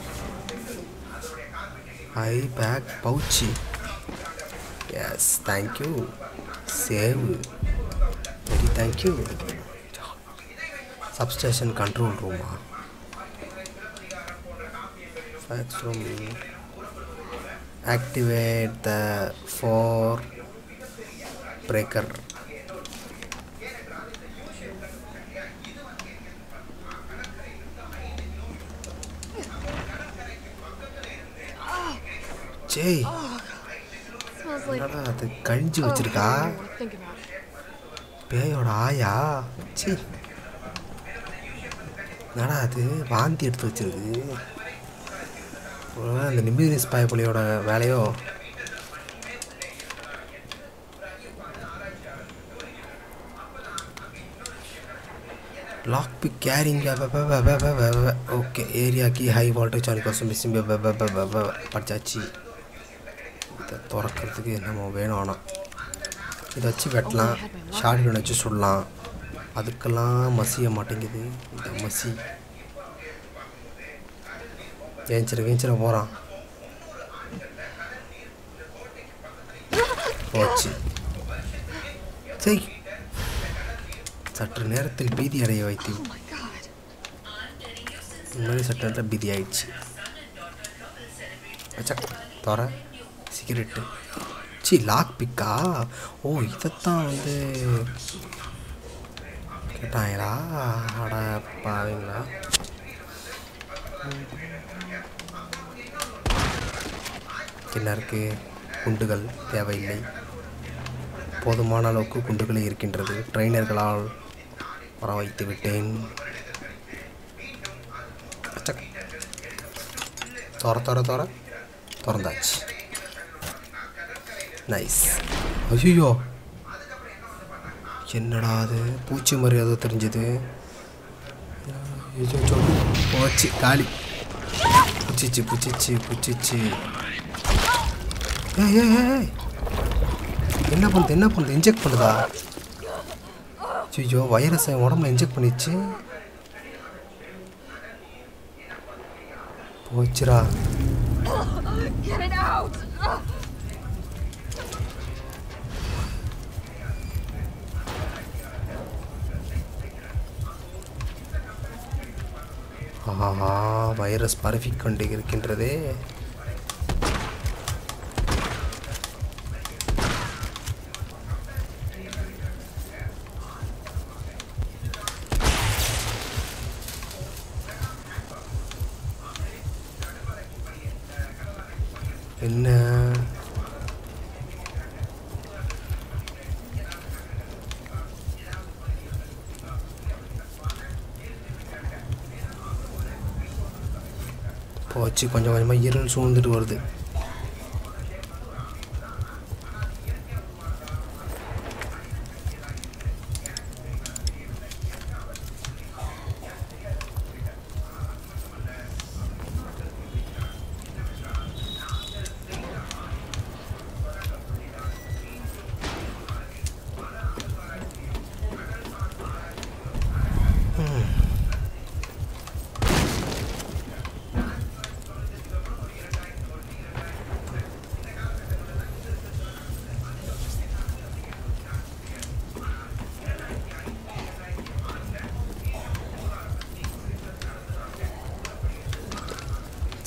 ஐ பேக் பவுச்சி yes thank you save very thank you substation control ரூமா fax room activate the four breaker ஜெய் Smells like என்னடா அது கழிஞ்சு வச்சிருக்கா Oh, I don't wanna think about it. பேயோட ஆயா சி என்னடா அது வாந்தி எடுத்து வச்சிருக்கு ஒருவேளை அந்த நிம்மதி பாய புலியோட வேலையோ lock pick carrying okay area கி ஹை வோல்டேஜ் ஆன் கோசம் மிஸ்ஸிங் படிச்சாச்சு இதை திறக்கிறதுக்கு நம்ம வேணும் ஆனால் இதை வச்சு வெட்டலாம் ஷார்ட் கன் வச்சு சுடலாம் அதுக்கெல்லாம் மசிய மாட்டேங்குது இந்த மசி ஏஞ்சிர ஏஞ்சிர போகிறான் போச்சு சரி சற்று நேரத்தில் பீதி அடைய வைத்து Oh my god. முன்னாடி சற்று நேரத்தில் பீதி ஆயிடுச்சு அச்சா தர சிகரெட்டு சி லாக் பிக்கா ஓ இதைத்தான் வந்து கேட்டாங்களா அட பாவீங்களா என்ன இருக்கு குண்டுகள் தேவையில்லை போதுமான அளவுக்கு குண்டுகளே இருக்கின்றது ட்ரைனர்களால் வர வைத்து விட்டேன் அச்சக். தொற தொற தொற திறந்தாச்சு நைஸ் ஐயோ என்னடா அது பூச்சி மாதிரி ஏதோ தெரிஞ்சது போச்சு காலி புச்சிச்சு புச்சிச்சு புச்சிச்சு ஏய் ஏய் ஏய், ஏய் என்ன பண்ணுது என்ன பண்ணுது இன்ஜெக்ட் பண்ணுதா ஐயோ வைரஸ் என் உடம்புல இன்ஜெக்ட் பண்ணிச்சு போச்சுடா Get it out! Ugh. ஆஹா வைரஸ் பரவிக் கொண்டு இருக்கின்றதே என்ன போச்சு கொஞ்சம் கொஞ்சமாக இருள் சூழ்ந்துட்டு வருது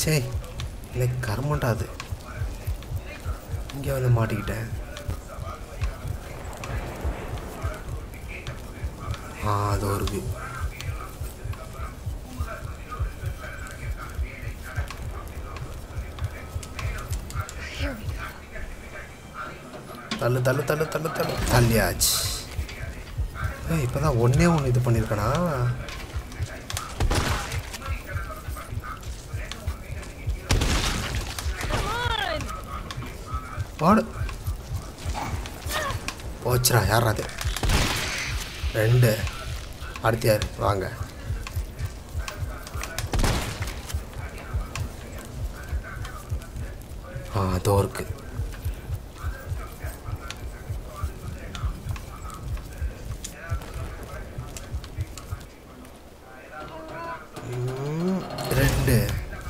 சே எனக்கு கர்மண்டா அது இங்கே வந்து மாட்டிக்கிட்டேன் ஆ அது இருக்கு Here we go. தள்ளு தள்ளு தள்ளு தள்ளு தள்ளு தள்ளியாச்சு ஏய் இப்போ தான் ஒன்றே ஒன்று இது பண்ணியிருக்கேனா Come on! ஓடு போச்சுடா யார் அது ரெண்டு அடுத்து யார் வாங்க ஆ அதோ இருக்கு ம், ரெண்டு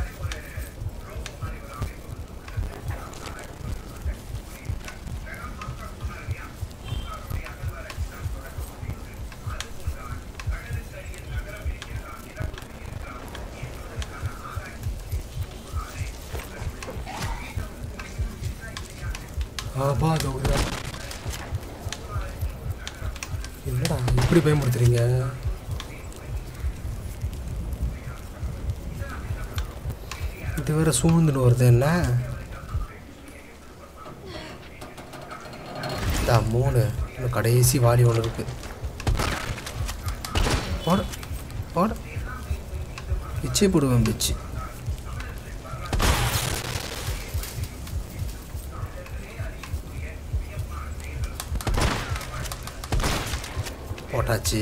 ஆபா அதோடா என்னடா இப்படி பயன்படுத்துறீங்க இது வேற சூழ்ந்துட்டு வருது என்ன இதா மூணு இன்னும் கடைசி வாடி ஒன்று இருக்கு போட போட பிச்சை போடுவேன் பிச்சு போட்டாச்சு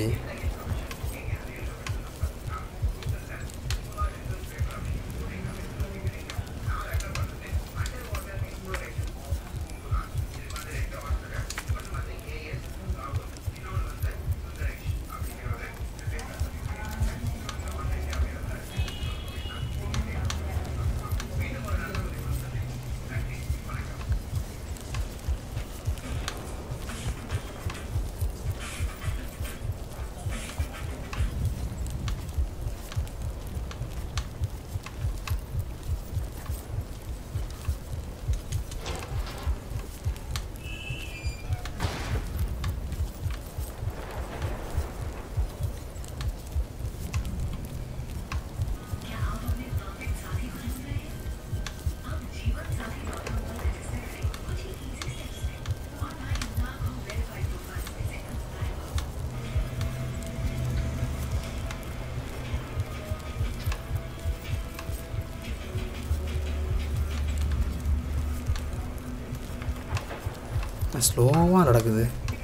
ஸ்லோவாக நடக்குது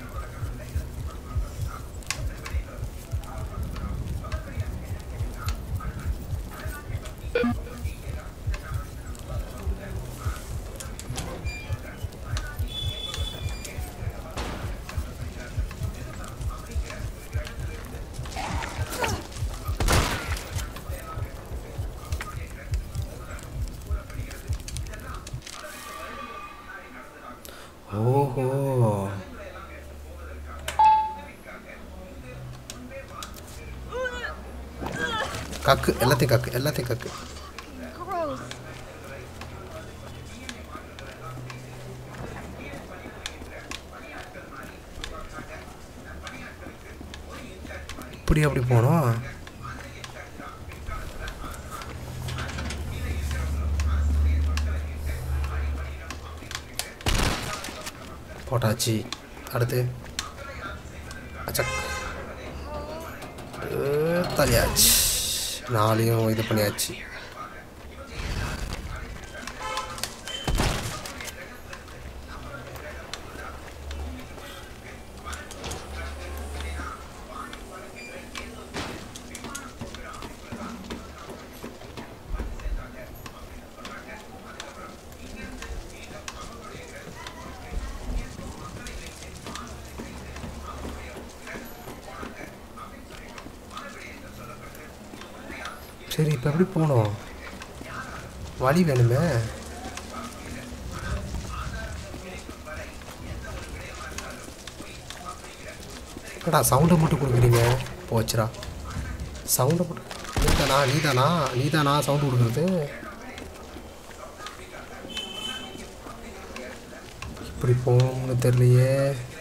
ஓஹோ கக்கு எல்லாத்தையும் கக்கு எல்லாத்தையும் கக்கு Gross. இப்படி அப்படி போனோம் போட்டாச்சு அடுத்து அச்சக் அஹ், தலையாச்சு நாளையும் இது பண்ணியாச்சு சரி இப்போ எப்படி போகணும் வழி வேணுமே என்னடா சவுண்டை மட்டும் கொடுக்குறீங்க போச்சுடா சவுண்டை மட்டும் நீதானா நீதானா நீதானா சவுண்டு கொடுக்குறது எப்படி போகணும்னு தெரியலையே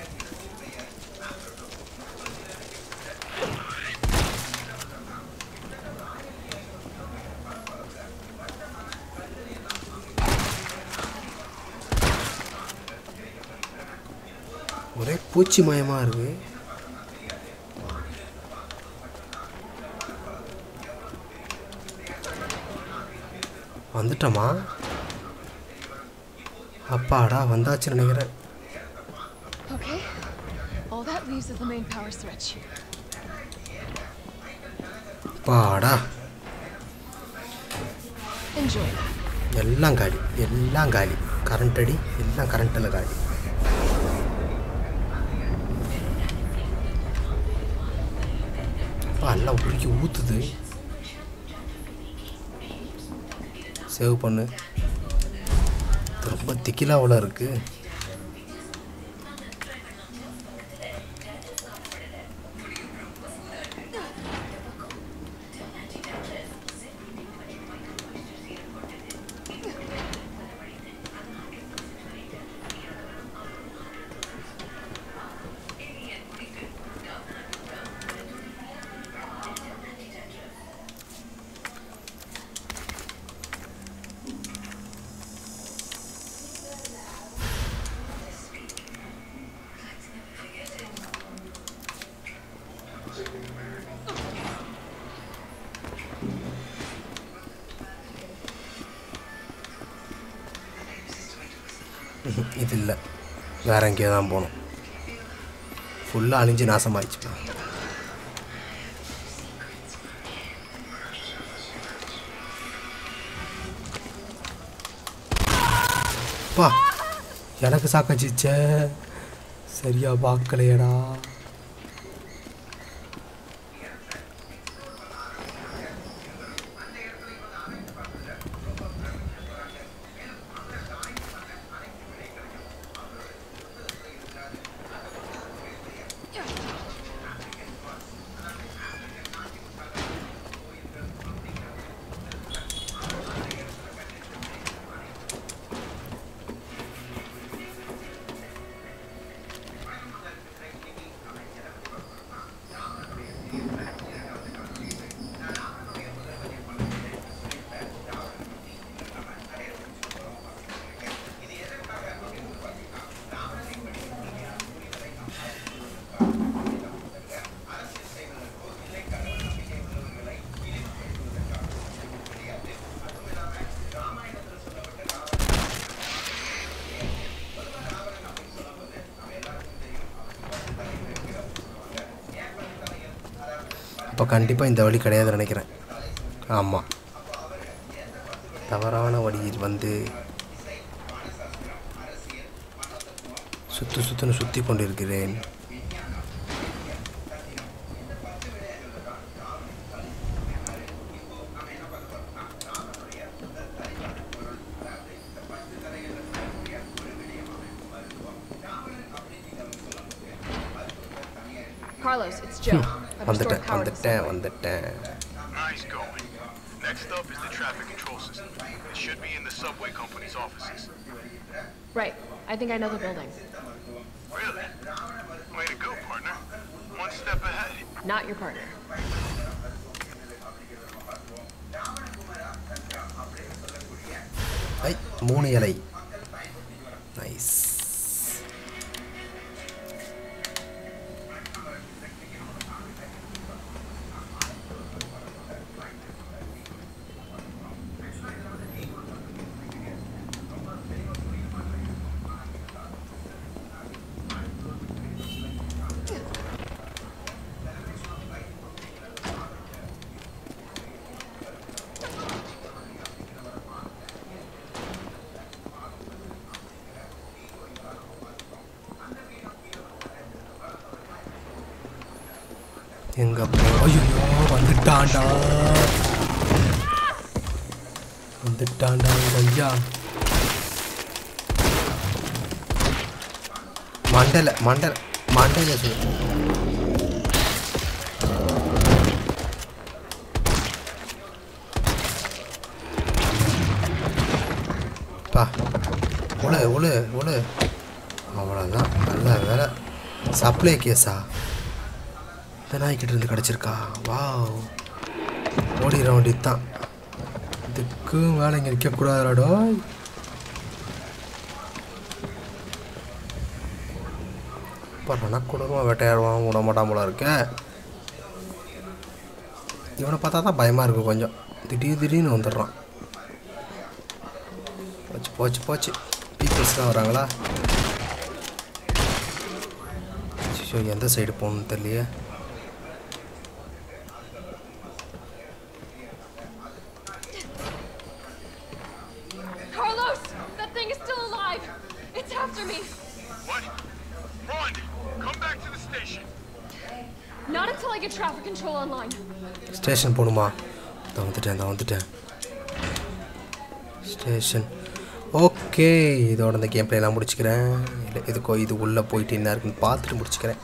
ஒரே பூச்சி மயமாக இருக்கு வந்துட்டோமா அப்பாடா வந்தாச்சுன்னு நினைக்கிறேன் Okay. All that leaves is the main power switch. அப்பாடா Enjoy. எல்லாம் காலி எல்லாம் காலி கரண்ட் அடி எல்லாம் கரண்ட்டில் காலி அப்பா எல்லாம் உருக்கி ஊற்றுது சேவ் பண்ணு இது ரொம்ப திக்கிலாவில் இருக்குது இது இல்லை வேற எங்கேயோ தான் போகணும் ஃபுல்லாக அழிஞ்சு நாசமாயிடுச்சுப்பா பா எனக்கு சாக்கச்சிச்ச சரியா பார்க்கலையடா அப்போ கண்டிப்பாக இந்த வழி கிடையாதுன்னு நினைக்கிறேன் ஆமாம் தவறான வழியில் வந்து சுற்று சுற்றுன்னு சுற்றி கொண்டிருக்கிறேன் Carlos, it's Joe. I've restored வந்துட்டேன் power to the வந்துட்டேன் subway. வந்துட்டேன் Nice going. Next up is the traffic control system. It should be in the subway company's offices. Right. I think I know the building. Really? Way to go, partner. One step ahead. Not your partner. ஐ மூணு இலை nice எங்க போ ஐயோ வந்துட்டான்டா வந்துட்டான்டா எங்க ஐயா மண்டல மண்டல மண்டல சொல்லு பா உழு உழு உழு அவ்வளோதான் நல்ல வேலை சப்ளை கேஸா இந்த நாய்க்கிட்ட இருந்து கிடச்சிருக்கா வாவ் ஓடிட வேண்டியது தான் இதுக்கு மேலே இங்கே நிற்கக்கூடாதுடோ பரவாயில்ல குடும்பம் வேட்டையாடுவான் விட மாட்டான் போல இருக்க இவனை பார்த்தா தான் பயமாக இருக்கும் கொஞ்சம் திடீர் திடீர்னு வந்துடுறான் போச்சு போச்சு போச்சு பீப்புள்ஸ் தான் வராங்களா ஐயோ எந்த சைடு போகணும்னு தெரியலையே Carlos! That thing is still alive! It's after me! What? Run! Come back to the station. Not until I get traffic control online. Station போகணுமா தான் வந்துட்டேன் தான் வந்துட்டேன் ஸ்டேஷன் ஓகே இதோட இந்த கேம் பிளேலாம் முடிச்சுக்கிறேன் இல்லை இதுக்கோ இது உள்ளே போயிட்டு என்ன இருக்குன்னு பார்த்துட்டு முடிச்சுக்கிறேன்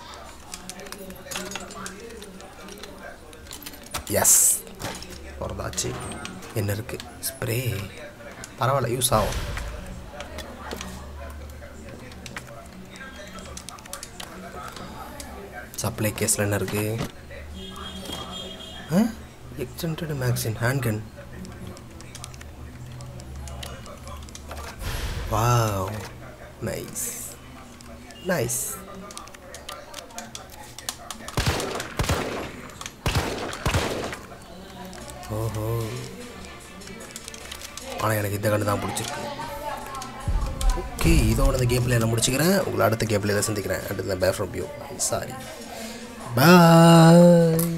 எஸ் வரதாச்சு என்ன இருக்குது ஸ்ப்ரே பரவாயில்ல யூஸ் ஆகும் சப்ளை கேஸில் என்ன இருக்குது எக்ஸ்டெண்டட் மேக்ஸின் ஹேண்ட்கன் வாவ் நைஸ் நைஸ் ஓஹோ ஆனால் எனக்கு இந்த கண்டு தான் பிடிச்சிருக்கு ஓகே இதோட இந்த கேம் பிளே நான் முடிச்சுக்கிறேன் உங்களை அடுத்த கேம் பிளேல சந்திக்கிறேன் அடுத்த பே ஃப்ரம் யூ சாரி பாய்